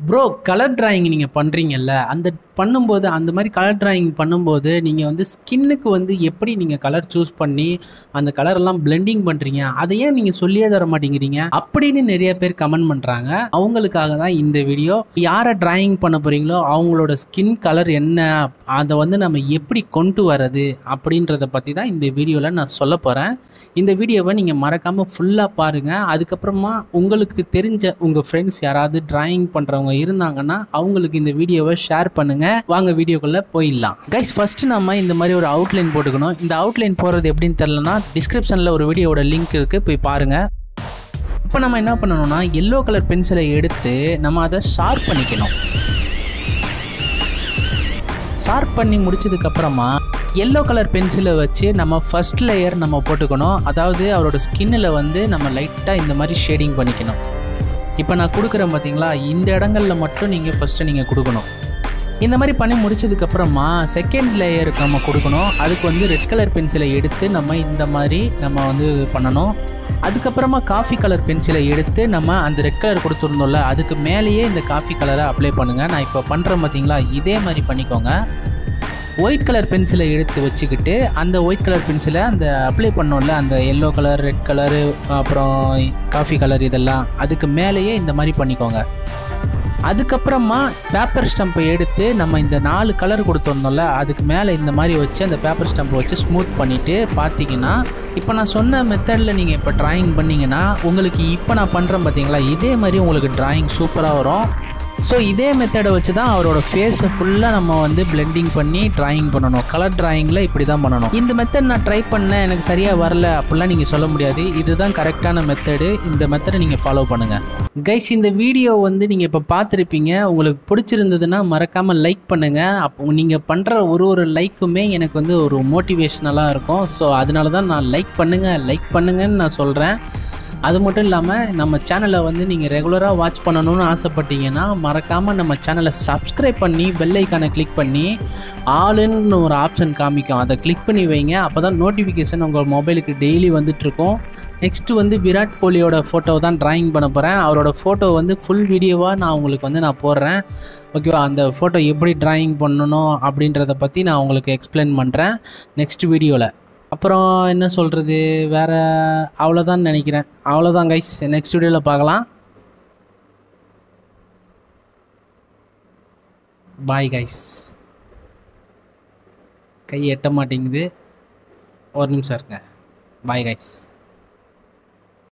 bro colour drawing நீங்கள் பண்ணுறீங்கல்ல அந்த பண்ணும்போது அந்த மாதிரி கலர் டிராயிங் பண்ணும்போது நீங்கள் வந்து ஸ்கின்னுக்கு வந்து எப்படி நீங்கள் கலர் சூஸ் பண்ணி அந்த கலரெல்லாம் பிளெண்டிங் பண்ணுறீங்க அதை ஏன் நீங்கள் சொல்லியே தர மாட்டேங்கிறீங்க அப்படின்னு நிறைய பேர் கமெண்ட் பண்ணுறாங்க அவங்களுக்காக தான் இந்த வீடியோ யாரை டிராயிங் பண்ண போகிறீங்களோ அவங்களோட ஸ்கின் கலர் என்ன அதை வந்து நம்ம எப்படி கொண்டு வரது அப்படின்றத பற்றி தான் இந்த வீடியோவில் நான் சொல்ல போகிறேன் இந்த வீடியோவை நீங்கள் மறக்காமல் ஃபுல்லாக பாருங்கள் அதுக்கப்புறமா உங்களுக்கு தெரிஞ்ச உங்கள் ஃப்ரெண்ட்ஸ் யாராவது டிராயிங் பண்ணுறவங்க இருந்தாங்கன்னா அவங்களுக்கு இந்த வீடியோவை ஷேர் பண்ணுங்கள் வாங்க வீடியோக்குள்ளே போயிடலாம் கைஸ் ஃபஸ்ட்டு நம்ம இந்த மாதிரி ஒரு அவுட்லைன் போட்டுக்கணும் இந்த அவுட்லைன் போடுறது எப்படின்னு தெரிலனா டிஸ்கிரிப்ஷனில் ஒரு வீடியோவோட லிங்க் இருக்குது போய் பாருங்கள் இப்போ நம்ம என்ன பண்ணணும்னா எல்லோ கலர் பென்சிலை எடுத்து நம்ம அதை ஷார்ப் பண்ணிக்கணும் ஷார்ப் பண்ணி முடிச்சதுக்கப்புறமா எல்லோ கலர் பென்சிலை வச்சு நம்ம ஃபர்ஸ்ட் லேயர் நம்ம போட்டுக்கணும் அதாவது அவரோட ஸ்கின்னில் வந்து நம்ம லைட்டாக இந்த மாதிரி ஷேடிங் பண்ணிக்கணும் இப்போ நான் கொடுக்குறேன் பார்த்தீங்களா இந்த இடங்களில் மட்டும் நீங்கள் ஃபஸ்ட்டு நீங்கள் கொடுக்கணும் இந்த மாதிரி பண்ணி முடிச்சதுக்கப்புறமா செகண்ட் லேயருக்கு நம்ம கொடுக்கணும் அதுக்கு வந்து ரெட் கலர் பென்சிலை எடுத்து நம்ம இந்த மாதிரி நம்ம வந்து பண்ணணும் அதுக்கப்புறமா காஃபி கலர் பென்சிலை எடுத்து நம்ம அந்த ரெட் கலர் கொடுத்துருந்தோம்ல அதுக்கு மேலேயே இந்த காஃபி கலரை அப்ளை பண்ணுங்கள் நான் இப்போ பண்ணுறேன் பார்த்தீங்களா இதே மாதிரி பண்ணிக்கோங்க ஒயிட் கலர் பென்சிலை எடுத்து வச்சுக்கிட்டு அந்த ஒயிட் கலர் பென்சிலை அந்த அப்ளை பண்ணோம்ல அந்த எல்லோ கலர் ரெட் கலரு அப்புறம் காஃபி கலர் இதெல்லாம் அதுக்கு மேலேயே இந்த மாதிரி பண்ணிக்கோங்க அதுக்கப்புறமா பேப்பர் ஸ்டம்பை எடுத்து நம்ம இந்த நாலு கலர் கொடுத்துருந்தோம்ல அதுக்கு மேலே இந்த மாதிரி வச்சு அந்த பேப்பர் ஸ்டம்பை வச்சு ஸ்மூத் பண்ணிவிட்டு பார்த்தீங்கன்னா இப்போ நான் சொன்ன மெத்தடில் நீங்கள் இப்போ ட்ராயிங் பண்ணிங்கன்னா உங்களுக்கு இப்போ நான் பண்ணுறேன் பார்த்தீங்களா இதே மாதிரி உங்களுக்கு ட்ராயிங் சூப்பராக வரும் ஸோ இதே மெத்தடை வச்சு தான் அவரோட ஃபேஸை ஃபுல்லாக நம்ம வந்து பிளெண்டிங் பண்ணி ட்ராயிங் பண்ணணும் கலர் ட்ராயிங்கில் இப்படி தான் பண்ணணும் இந்த மெத்தட் நான் ட்ரை பண்ணேன் எனக்கு சரியாக வரல அப்படிலாம் நீங்கள் சொல்ல முடியாது இதுதான் கரெக்டான மெத்தடு இந்த மெத்தடை நீங்கள் ஃபாலோ பண்ணுங்கள் கைஸ் இந்த வீடியோ வந்து நீங்கள் இப்போ பார்த்துருப்பீங்க உங்களுக்கு பிடிச்சிருந்ததுன்னா மறக்காமல் லைக் பண்ணுங்கள் அப்போ நீங்கள் பண்ணுற ஒரு ஒரு லைக்குமே எனக்கு வந்து ஒரு மோட்டிவேஷ்னலாக இருக்கும் ஸோ அதனால தான் நான் லைக் பண்ணுங்கள் லைக் பண்ணுங்கன்னு நான் சொல்கிறேன் அது மட்டும் இல்லாமல் நம்ம சேனலை வந்து நீங்கள் ரெகுலராக வாட்ச் பண்ணணும்னு ஆசைப்பட்டீங்கன்னா மறக்காமல் நம்ம சேனலை சப்ஸ்கிரைப் பண்ணி பெல் ஐக்கானை கிளிக் பண்ணி ஆளுன்னு ஒரு ஆப்ஷன் காமிக்கும் அதை கிளிக் பண்ணி வைங்க அப்போ தான் நோட்டிஃபிகேஷன் உங்கள் மொபைலுக்கு டெய்லி வந்துட்டுருக்கும் நெக்ஸ்ட்டு வந்து விராட் கோலியோட ஃபோட்டோ தான் ட்ராயிங் பண்ண போகிறேன் அவரோட ஃபோட்டோ வந்து ஃபுல் வீடியோவாக நான் உங்களுக்கு வந்து நான் போடுறேன் ஓகேவா அந்த ஃபோட்டோ எப்படி ட்ராயிங் பண்ணணும் அப்படின்றத பற்றி நான் உங்களுக்கு எக்ஸ்பிளைன் பண்ணுறேன் நெக்ஸ்ட் வீடியோவில் அப்புறம் என்ன சொல்கிறது வேறு அவ்வளோதான் நினைக்கிறேன் அவ்வளோதான் கைஸ் நெக்ஸ்ட் வீடியோவில் பார்க்கலாம் பாய் கைஸ் கை எட்ட மாட்டேங்குது ஒரு நிமிஷம் இருங்க பாய் கைஸ்